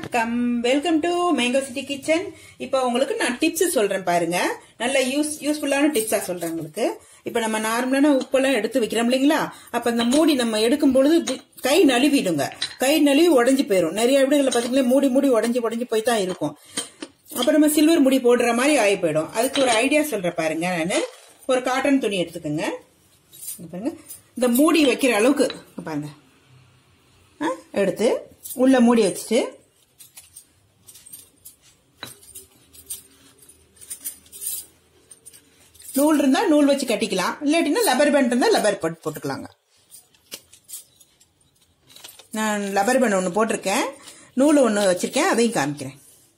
Come welcome to mango city kitchen இப்போ உங்களுக்கு நான் டிப்ஸ் சொல்றேன் பாருங்க நல்ல யூஸ் யூஸ்ஃபுல்லான டிப்ஸா சொல்றேன் உங்களுக்கு இப்போ நம்ம நார்மலான உப்பெல்லாம் எடுத்து வைக்கிறோம் இல்லைங்களா அப்ப அந்த மூடி நம்ம எடுக்கும் பொழுது வி- கை நழுவிடுங்க கை நழுவி உடஞ்சி போயிடும் நிறைய வீடுகளில் பாத்தீங்களா மூடி மூடி உடஞ்சி உடஞ்சி போய் தான் இருக்கும் அப்ப நம்ம சில்வர் முடி போடுற மாதிரி ஆகி போயிடும் அதுக்கு ஒரு ஐடியா சொல்றேன் பாருங்க நான் ஒரு காட்டன் துணி எடுத்துக்கோங்க இங்க பாருங்க இந்த மூடி வைக்கிற அளவுக்கு இங்க பாருங்க ஆ, எடுத்து உள்ள மூடி வச்சுட்டு நூல் இருந்தா நூல் வச்சு கட்டிக்கலாம் இல்லாட்டினா லப்பர் பேண்ட் இருந்தா லப்பர் போட்டு போட்டுக்கலாங்க நான் லப்பர் பேண்ட் ஒன்று போட்டிருக்கேன் நூல் ஒன்று வச்சிருக்கேன் அதையும் காமிக்கிறேன்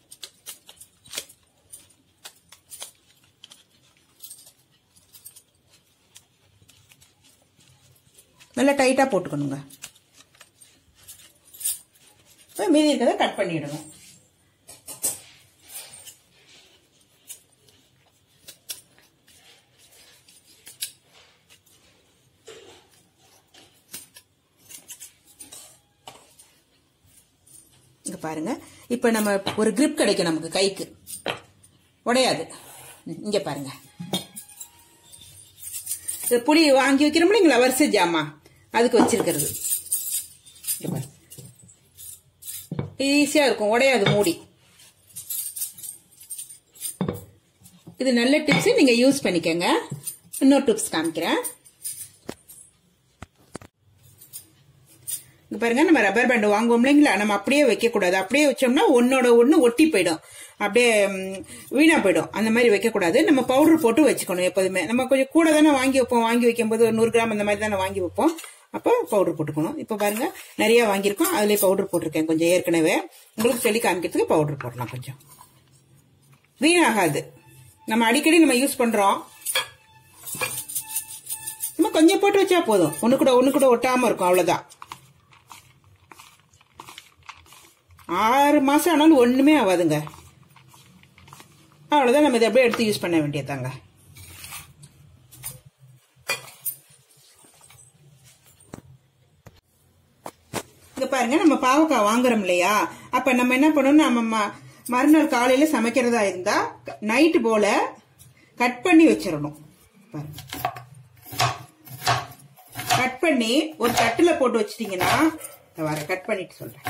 நல்லா டைட்டா போட்டுக்கணுங்க இப்ப மீதி இருக்கிறத கட் பண்ணிடணும் இங்க பாருங்க இப்ப நம்ம ஒரு grip கிடைக்கும் நமக்கு கைக்கு உடையாது ம், இங்க பாருங்க இது புளி வாங்கி வைக்கிறோம்ல இங்க வரிசை ஜாமா அதுக்கு வச்சிருக்கிறது இங்க பாருங்க. ஈஸியா இருக்கும் உடையாது மூடி இது நல்ல டிப்ஸ் நீங்க யூஸ் பண்ணிக்கங்க இன்னொரு டிப்ஸ் காமிக்கிறேன் இங்க பாருங்க நம்ம ரப்பர் பேண்ட் வாங்குவோம் இல்லைங்களா நம்ம அப்படியே வைக்க கூடாது அப்படியே வச்சோம்னா ஒன்னோட ஒண்ணு ஒட்டி போயிடும் அப்படியே ம், வீணா போயிடும் அந்த மாதிரி வைக்க கூடாது நம்ம பவுடர் போட்டு வச்சுக்கணும் எப்போதுமே நம்ம கொஞ்சம் கூட தானே வாங்கி வைப்போம் வாங்கி வைக்கும்போது ஒரு நூறு கிராம் அந்த மாதிரி தானே வாங்கி வைப்போம் அப்போ பவுடர் போட்டுக்கணும் இப்போ பாருங்க நிறைய வாங்கியிருக்கோம் அதுலயே பவுடர் போட்டிருக்கேன் கொஞ்சம் ஏற்கனவே உங்களுக்கு சொல்லி காமிக்கிறதுக்கு பவுடர் போடலாம் கொஞ்சம் வீணாகாது நம்ம அடிக்கடி நம்ம யூஸ் பண்றோம் நம்ம கொஞ்சம் போட்டு வச்சா போதும் ஒண்ணு கூட ஒண்ணு கூட ஒட்டாம இருக்கும் அவ்வளவுதான் ஆறு மாசம் ஆனாலும் ஒண்ணுமே ஆகாதுங்க அவ்வளவுதான் நம்ம இதை அப்படியே எடுத்து யூஸ் பண்ண வேண்டியதாங்க இங்க பாருங்க நம்ம பாவக்காய் வாங்குறோம் இல்லையா அப்ப நம்ம என்ன பண்ணணும் நம்ம ம- மறுநாள் காலையில சமைக்கிறதா இருந்தா நைட்டு போல கட் பண்ணி வச்சிடணும் பாருங்க கட் பண்ணி ஒரு தட்டுல போட்டு வச்சிட்டீங்கன்னா இதை வர கட் பண்ணிட்டு சொல்றேன்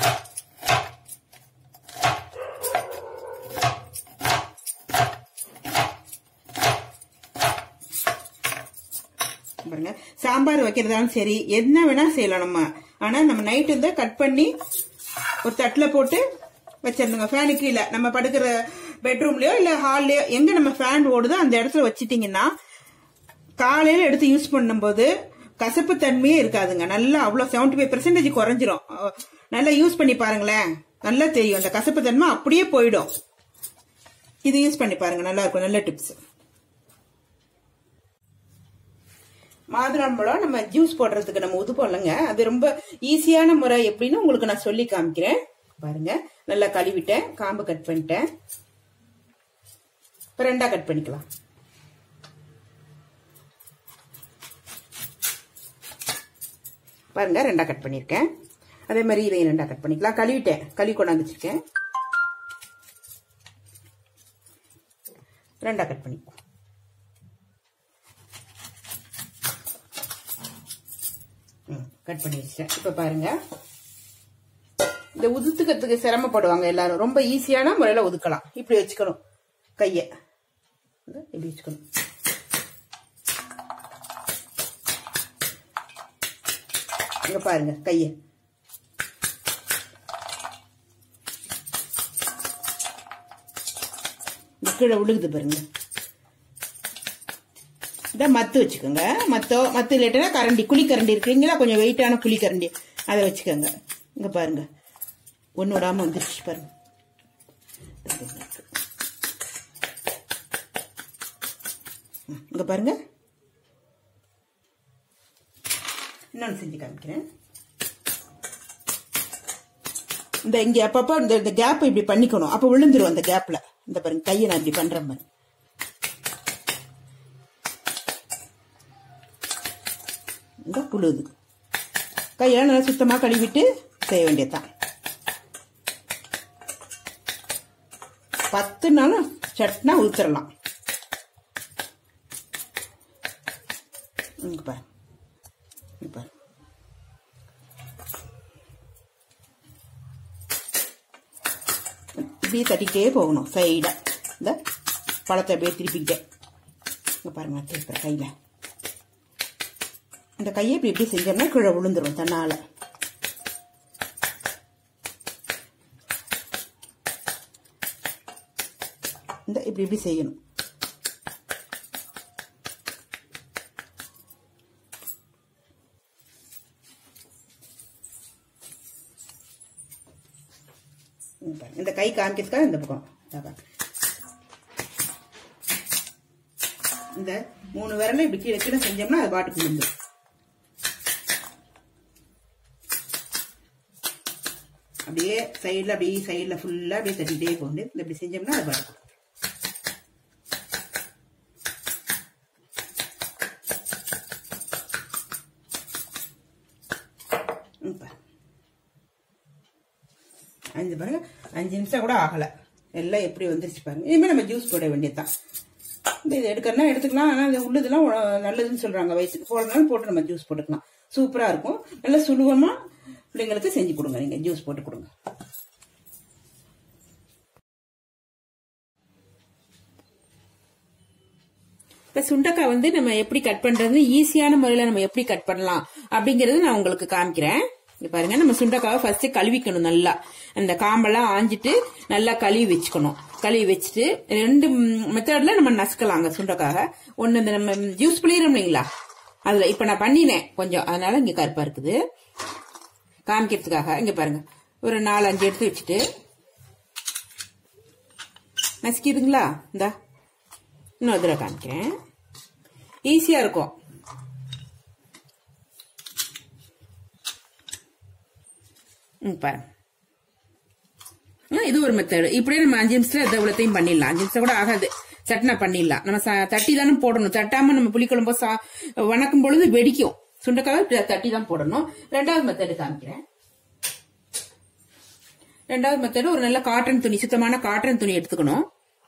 பாருங்க சாம்பார் வைக்கிறதாலும் சரி என்ன வேணா செய்யலாம் நம்ம ஆனா நம்ம நைட் இருந்தா கட் பண்ணி ஒரு தட்டுல போட்டு வச்சிருந்துங்க ஃபேனு கீழே நம்ம படுக்கிற பெட்ரூம்லயோ இல்ல ஹால்லயோ எங்க நம்ம ஃபேன் ஓடுதோ அந்த இடத்துல வச்சிட்டீங்கன்னா காலையில எடுத்து யூஸ் பண்ணும்போது கசப்பு தன்மையே இருக்காதுங்க நல்லா அவ்வளவு செவன்டி ஃபைவ் பெர்சன்டேஜ் குறைஞ்சிரும் அஹ் நல்லா யூஸ் பண்ணி பாருங்களேன் நல்லா தெரியும் அந்த கசப்பு தன்மை அப்படியே போயிடும் இது யூஸ் பண்ணி பாருங்க நல்லா இருக்கும் நல்ல டிப்ஸ் மாதுளம்பழம் நம்ம ஜூஸ் போடுறதுக்கு நம்ம உது போடலங்க அது ரொம்ப ஈஸியான முறை எப்படின்னு உங்களுக்கு நான் சொல்லி காமிக்கிறேன் பாருங்க நல்லா கழுவிட்டேன் காம்பு கட் பண்ணிட்டேன் இப்ப ரெண்டா கட் பண்ணிக்கலாம் பாருங்க ரெண்டா கட் பண்ணிருக்கேன் அதே மாதிரி இதையும் ரெண்டா கட் பண்ணிக்கலாம் கழுவிட்டேன் கழுவி கொண்டாந்து வச்சிருக்கேன் ரெண்டா கட் பண்ணிக்கலாம் கட் பண்ணி வச்சிட்டேன் இப்ப பாருங்க இந்த உதுத்துக்கிறதுக்கு சிரமப்படுவாங்க எல்லாரும் ரொம்ப ஈஸியான முறையில ஒதுக்கலாம் இப்படி வச்சுக்கணும் கைய இந்த இப்படி வச்சுக்கணும் இங்க பாருங்க கைய இந்த கீழே விழுகுது பாருங்க இதை மத்து வச்சுக்கோங்க மத்தோ மத்து இல்லாட்டினா கரண்டி குழி கரண்டி இருக்குங்களா கொஞ்சம் வெயிட்டான குழி கரண்டி அதை வச்சுக்கோங்க இங்க பாருங்க ஒன்று விடாம வந்துருச்சு பாருங்க ம், இங்க பாருங்க இன்னொன்று செஞ்சு காமிக்கிறேன் இந்த இங்க அப்பப்போ இந்த இந்த கேப் இப்படி பண்ணிக்கணும் அப்ப விழுந்துரும் அந்த கேப்ல இந்த பாருங்க கையை நான் இப்படி பண்றேன் பாருங்க இந்த புழுது கையெல்லாம் நல்லா சுத்தமாக கழுவிட்டு செய்ய வேண்டியதுதான் பத்து நாளும் சட்னா ஊத்துறலாம் இங்க பாரு இங்க பாரு இப்படியே தட்டிக்கிட்டே போகணும் சைடா இந்த பழத்தை அப்படியே திருப்பிக்கிட்டே இங்க பாருங்க நான் திருப்பேன் கையில இந்த கையை இப்படி இப்படி செஞ்சோம்னா கீழே விழுந்துரும் தன்னால இந்த இப்படி இப்படி செய்யணும் இங்க பாருங்க. இந்த கை காமிக்கிறதுக்காக இந்த பக்கம் இதா பாருங்க. இந்த மூணு விரலை இப்படி கீழே கீழே செஞ்சோம்னா அது பாட்டுக்கு விழுந்துரும் அப்படியே சைடில் அப்படியே சைடில் ஃபுல்லாக அப்படியே தட்டிகிட்டே போகுது இந்த இப்படி செஞ்சோம்னா அது பாட்டுக்கு ம், பாரு. அஞ்சு பாருங்க அஞ்சு நிமிஷம் கூட ஆகல எல்லாம் எப்படி வந்துருச்சு பாருங்க இனிமேல் நம்ம ஜூஸ் போட வேண்டியதுதான் இந்த இது எடுக்கிறனா எடுத்துக்கலாம் ஆனால் இது உள்ளதெல்லாம் உ- நல்லதுன்னு சொல்றாங்க வயிற்றுக்கு போடுறதுனால போட்டு நம்ம ஜூஸ் போட்டுக்கலாம் சூப்பரா இருக்கும் நல்லா சுலபமா பிள்ளைங்களுக்கு செஞ்சு கொடுங்க நீங்க ஜூஸ் போட்டு கொடுங்க இப்ப சுண்டக்காய் வந்து நம்ம எப்படி கட் பண்றது ஈஸியான முறையில நம்ம எப்படி கட் பண்ணலாம் அப்படிங்கறது நான் உங்களுக்கு காமிக்கிறேன் இங்க பாருங்க நம்ம சுண்டக்காவை ஃபர்ஸ்ட் கழுவிக்கணும் நல்லா அந்த காம்பெல்லாம் ஆஞ்சிட்டு நல்லா கழுவி வச்சுக்கணும் கழுவி வச்சுட்டு ரெண்டு மெத்தட்ல நம்ம நசுக்கலாங்க சுண்டக்காக ஒன்னு இந்த நம்ம ஜூஸ் புளியிறோம் இல்லைங்களா அதுல இப்ப நான் பண்ணினேன் கொஞ்சம் அதனால இங்க கருப்பா இருக்குது காமிக்கிறதுக்காக இங்க பாருங்க ஒரு நாலு அஞ்சு எடுத்து வச்சுட்டு நசுக்கிடுங்களா இந்தா இன்னொரு தடவை காமிக்கிறேன் ஈஸியா இருக்கும் ம், பாருங்க ஆ, இது ஒரு மெத்தடு இப்படியே நம்ம அஞ்சு நிமிஷத்துல எந்த இவ்வளத்தையும் பண்ணிடலாம் அஞ்சு நிமிஷம் கூட ஆகாது சட்னா பண்ணிடலாம் நம்ம ச- தட்டி தானே போடணும் தட்டாம நம்ம புளிக்குழம்பு சா வணக்கும் பொழுது வெடிக்கும் சுண்டைக்காய் இப்படி தட்டி தான் போடணும் ரெண்டாவது மெத்தடு காமிக்கிறேன் ரெண்டாவது மெத்தடு ஒரு நல்ல காட்டன் துணி சுத்தமான காட்டன் துணி எடுத்துக்கணும்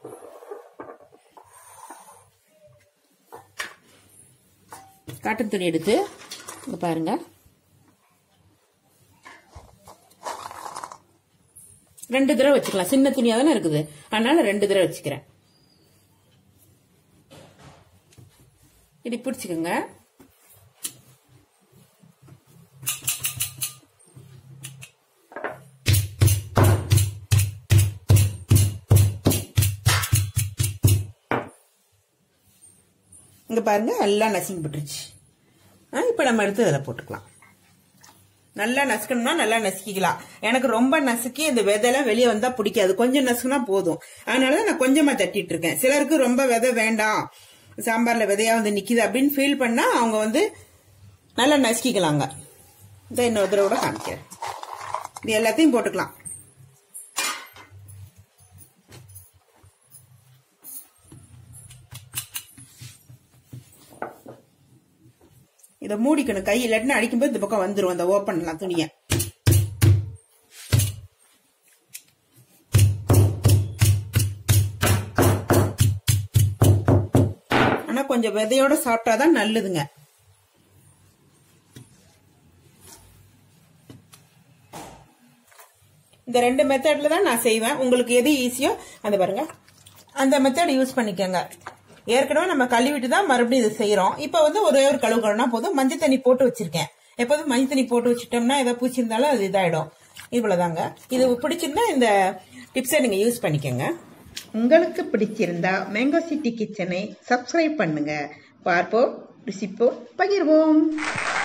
காட்டன் துணி எடுத்து இங்க பாருங்க ரெண்டு தடவை வச்சுக்கலாம் சின்ன துணியா தானே இருக்குது அதனால ரெண்டு தடவை வச்சுக்கிறேன் இப்படி பிடிச்சுக்கோங்க இங்க பாருங்க எல்லாம் நசுங்கி விட்டுருச்சு ஆ, இப்ப நம்ம எடுத்து இதில் போட்டுக்கலாம் நல்லா நசுக்கணும்னா நல்லா நசுக்கிக்கலாம் எனக்கு ரொம்ப நசுக்கி இந்த விதையெல்லாம் வெளியே வந்தா பிடிக்காது கொஞ்சம் நசுக்குனா போதும் அதனாலதான் நான் கொஞ்சமா தட்டிட்டு இருக்கேன் சிலருக்கு ரொம்ப விதை வேண்டாம் சாம்பார்ல விதையா வந்து நிக்குது அப்படின்னு ஃபீல் பண்ணா அவங்க வந்து நல்லா நசுக்கிக்கலாங்க இந்த இன்னொரு தடவை கூட காமிக்கிறேன் இது எல்லாத்தையும் போட்டுக்கலாம் இதை மூடிக்கணும் கை இல்லாட்டினா அடிக்கும்போது இந்த பக்கம் வந்துரும் அந்த ஓப்பன்லாம் துணியை ஆனா கொஞ்சம் விதையோட சாப்பிட்டாதான் நல்லதுங்க இந்த ரெண்டு மெத்தட்ல தான் நான் செய்வேன் உங்களுக்கு எது ஈஸியோ அந்த பாருங்க அந்த மெத்தட் யூஸ் பண்ணிக்கோங்க ஏற்கனவே நம்ம கழுவிட்டு தான் மறுபடியும் இது செய்யறோம் இப்போ வந்து ஒரே ஒரு கழுவு கழுவுனா போதும் மஞ்சள் தண்ணி போட்டு வச்சிருக்கேன் எப்போதும் மஞ்சள் தண்ணி போட்டு வச்சுட்டோம்னா ஏதாவது பூச்சி இருந்தாலும் அது இதாயிடும் இவ்வளவுதாங்க இது பிடிச்சிருந்தா இந்த டிப்ஸை நீங்க யூஸ் பண்ணிக்கோங்க உங்களுக்கு பிடிச்சிருந்தா மேங்கோ சிட்டி கிச்சனை சப்ஸ்கிரைப் பண்ணுங்க பார்ப்போம் ருசிப்போம் பகிர்வோம்